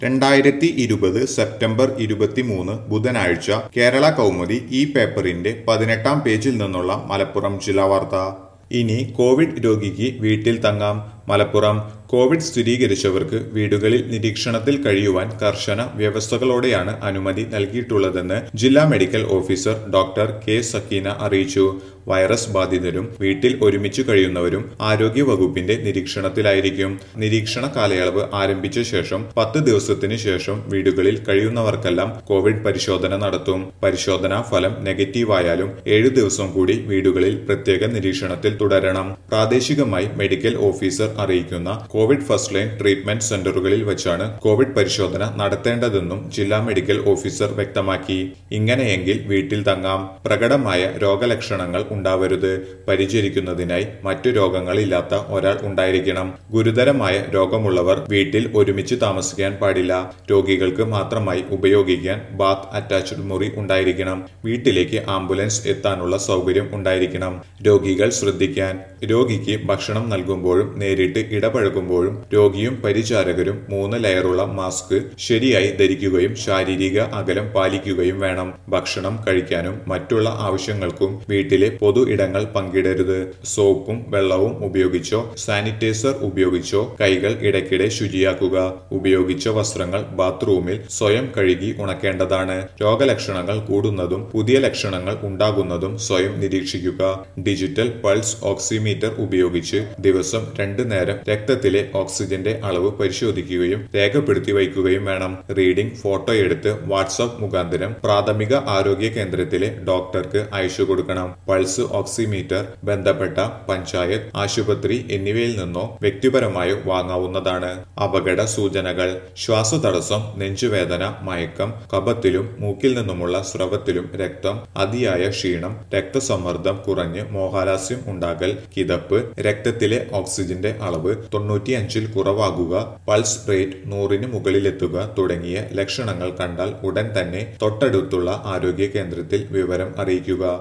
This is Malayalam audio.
രണ്ടായിരത്തി ഇരുപത് സെപ്റ്റംബർ ഇരുപത്തിമൂന്ന് ബുധനാഴ്ച കേരള കൗമുദി ഈ പേപ്പറിന്റെ പതിനെട്ടാം പേജിൽ നിന്നുള്ള മലപ്പുറം ജില്ലാ വാർത്ത ഇനി കോവിഡ് രോഗിക്ക് വീട്ടിൽ തങ്ങാം മലപ്പുറം കോവിഡ് സ്ഥിരീകരിച്ചവർക്ക് വീടുകളിൽ നിരീക്ഷണത്തിൽ കഴിയുവാൻ കർശന വ്യവസ്ഥകളോടെയാണ് അനുമതി നൽകിയിട്ടുള്ളതെന്ന് ജില്ലാ medical officer doctor K Sakeena അറിയിച്ചു വൈറസ് ബാധിതരും വീട്ടിൽ ഒരുമിച്ച് കഴിയുന്നവരും ആരോഗ്യ വകുപ്പിന്റെ നിരീക്ഷണത്തിലായിരിക്കും നിരീക്ഷണ കാലയളവ് ആരംഭിച്ച ശേഷം പത്ത് ദിവസത്തിന് ശേഷം വീടുകളിൽ കഴിയുന്നവർക്കെല്ലാം കോവിഡ് പരിശോധന നടത്തും പരിശോധനാ ഫലം നെഗറ്റീവായാലും ഏഴു ദിവസം കൂടി വീടുകളിൽ പ്രത്യേക നിരീക്ഷണത്തിൽ തുടരണം പ്രാദേശികമായി മെഡിക്കൽ ഓഫീസർ അറിയിക്കുന്ന കോവിഡ് ഫസ്റ്റ് ലൈൻ ട്രീറ്റ്മെന്റ് സെന്ററുകളിൽ വെച്ചാണ് കോവിഡ് പരിശോധന നടത്തേണ്ടതെന്നും ജില്ലാ മെഡിക്കൽ ഓഫീസർ വ്യക്തമാക്കി ഇങ്ങനെയെങ്കിൽ വീട്ടിൽ തങ്ങാം പ്രകടമായ രോഗലക്ഷണങ്ങൾ ഉണ്ടാവരുത് പരിചരിക്കുന്നതിനായി മറ്റു രോഗങ്ങളില്ലാത്ത ഒരാൾ ഉണ്ടായിരിക്കണം ഗുരുതരമായ രോഗമുള്ളവർ വീട്ടിൽ ഒരുമിച്ച് താമസിക്കാൻ പാടില്ല രോഗികൾക്ക് മാത്രമായി ഉപയോഗിക്കാൻ ബാത്ത് അറ്റാച്ച്ഡ് മുറി ഉണ്ടായിരിക്കണം വീട്ടിലേക്ക് ആംബുലൻസ് എത്താനുള്ള സൗകര്യം ഉണ്ടായിരിക്കണം രോഗികൾ ശ്രദ്ധിക്കാൻ രോഗിക്ക് ഭക്ഷണം നൽകുമ്പോഴും നേരിട്ട് ഇടപഴകുമ്പോഴും രോഗിയും പരിചാരകരും മൂന്ന് ലെയറുള്ള മാസ്ക് ശരിയായി ധരിക്കുകയും ശാരീരിക അകലം പാലിക്കുകയും വേണം ഭക്ഷണം കഴിക്കാനും മറ്റുള്ള ആവശ്യങ്ങൾക്കും വീട്ടിലെ പൊതു ഇടങ്ങൾ പങ്കിടരുത് സോപ്പും വെള്ളവും ഉപയോഗിച്ചോ സാനിറ്റൈസർ ഉപയോഗിച്ചോ കൈകൾ ഇടയ്ക്കിടെ ശുചിയാക്കുക ഉപയോഗിച്ച വസ്ത്രങ്ങൾ ബാത്റൂമിൽ സ്വയം കഴുകി ഉണക്കേണ്ടതാണ് രോഗലക്ഷണങ്ങൾ കൂടുന്നതും പുതിയ ലക്ഷണങ്ങൾ ഉണ്ടാകുന്നതും സ്വയം നിരീക്ഷിക്കുക ഡിജിറ്റൽ പൾസ് ഓക്സിമീറ്റർ ഉപയോഗിച്ച് ദിവസം രണ്ടു നേരം രക്തത്തിലെ ഓക്സിജന്റെ അളവ് പരിശോധിക്കുകയും രേഖപ്പെടുത്തി വയ്ക്കുകയും വേണം റീഡിംഗ് ഫോട്ടോ എടുത്ത് വാട്സാപ്പ് മുഖാന്തരം പ്രാഥമിക ആരോഗ്യ കേന്ദ്രത്തിലെ ഡോക്ടർക്ക് അയച്ചു കൊടുക്കണം പൾസ് ഓക്സിമീറ്റർ ബന്ധപ്പെട്ട പഞ്ചായത്ത് ആശുപത്രി എന്നിവയിൽ നിന്നോ വ്യക്തിപരമായോ വാങ്ങാവുന്നതാണ് അപകട സൂചനകൾ ശ്വാസതടസ്സം നെഞ്ചുവേദന മയക്കം കഫത്തിലും മൂക്കിൽ നിന്നുമുള്ള സ്രവത്തിലും രക്തം അതിയായ ക്ഷീണം രക്തസമ്മർദ്ദം കുറഞ്ഞ് മോഹാലാസ്യം ഉണ്ടാകൽ കിതപ്പ് രക്തത്തിലെ ഓക്സിജന്റെ അളവ് തൊണ്ണൂറ്റിയഞ്ചിൽ കുറവാകുക പൾസ് റേറ്റ് നൂറിന് മുകളിലെത്തുക തുടങ്ങിയ ലക്ഷണങ്ങൾ കണ്ടാൽ ഉടൻ തന്നെ തൊട്ടടുത്തുള്ള ആരോഗ്യ കേന്ദ്രത്തിൽ വിവരം അറിയിക്കുക